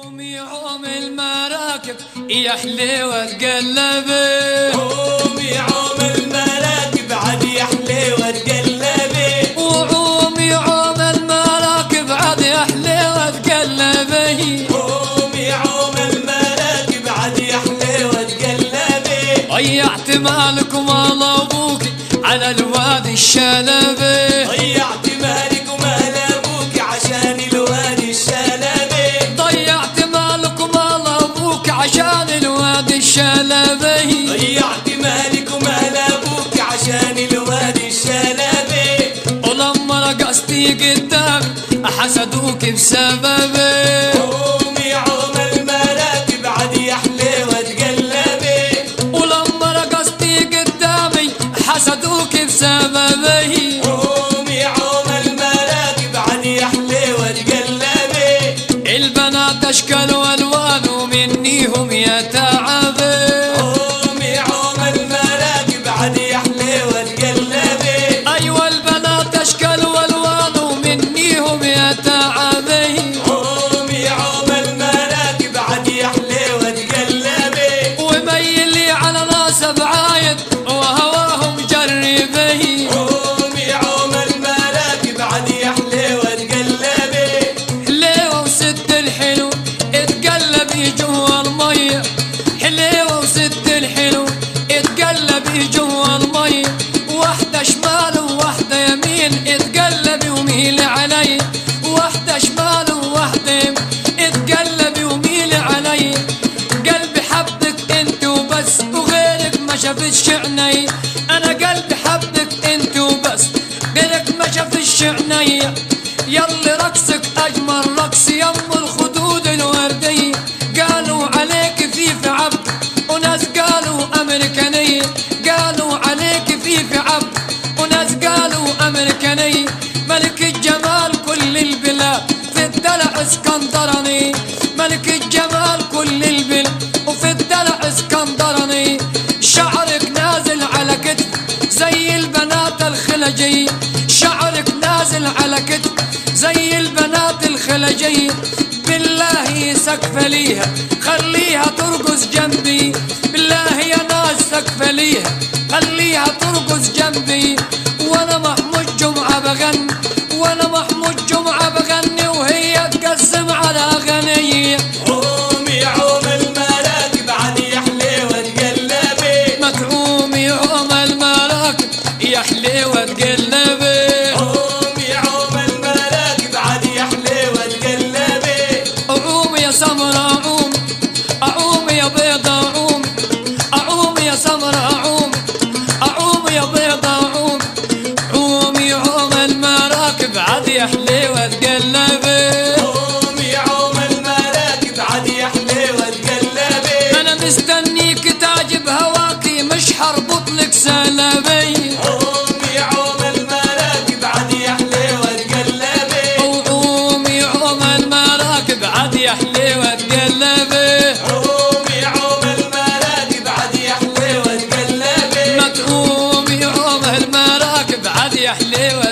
قومي عوم المراكب يا حليوة تقلبي قومي عوم المراكب عاد يا حليوة تقلبي وعومي عوم المراكب عاد يا حليوة تقلبي قومي عوم المراكب عاد يا حليوة تقلبي ضيعت مالك ومال ابوك على الوادي الشلبي ضيعت مالك ومال ابوك عشان الوادي الشلبي ضيعت مالك ومال ابوك عشان الوادي الشلبي ضيعت مالك ومال ابوك عشان الوادي الشلبي ولما رقصتي قدامي حسدوك بسببي قومي عوم المراكب عاد يا حليوة تقلبي ولما رقصتي قدامي حسدوك بسببي قومي عوم المراكب عاد يا حليوة تقلبي البنات اشكال والوان ومنيهم يا تعبي قومي عوم المراكب عاد يا حليوة تقلبي ايوه البنات اشكال والوان ومنيهم يا تعبي قومي عوم المراكب عاد يا حليوة تقلبي وميلي على ناس بعايد وهواهم جربي قومي عوم المراكب عاد يا حليوة تقلبي حليوة وست الحلو اتقلبي جوا المية حليوة وست الحلو اتقلبي جوا المية واحدة شمال وواحدة يمين اتقلبي وميلي علي واحدة شمال وواحدة يمين اتقلبي وميلي علي قلبي حبك انت وبس وغيرك ما شافتش عيني انا قلبي حبك انت وبس غيرك ما شافتش عيني يلي رقصك اجمل رقص يم الخدود الوردية قالوا عليك في في عبد وناس قالوا امريكانية قالوا عليك في في عبد وناس قالوا امريكانية ملك الجمال كل البلاد في الدلع اسكندراني ملك الجمال كل البلاد وفي الدلع اسكندراني شعرك نازل على كتف زي البنات الخلجية شعرك نازل على كتف زي البنات الخلجية بالله سقف ليها خليها ترقص جنبي بالله يا ناس سقف ليها خليها ترقص جنبي وانا محمود جمعة بغني وانا محمود جمعة بغني وهي تقسم على اغنية قومي عوم المراكب عاد يا حليوة تقلبي متعومي يوم المراكب يا حليوة تقلبي قومي عوم المراكب عاد يا حليوة تقلبي أعوم يا سمرة أعوم أعوم يا بيضة أعوم أعوم يا سمرة أعوم أعوم يا بيضة أعوم عومي عوم المراكب عاد يا حليوة تقلبي قومي عوم المراكب عاد يا حليوة تقلبي أنا مستنيك تعجب هواكي مش حربط لك سلبي قومي عوم المراكب عاد يا حليوة تقلبي وعومي عوم المراكب عاد يا حليوة تقلبي قومي عوم المراكب عاد يا حليوة تقلبي ما تعومي عوم المراكب عاد يا حليوة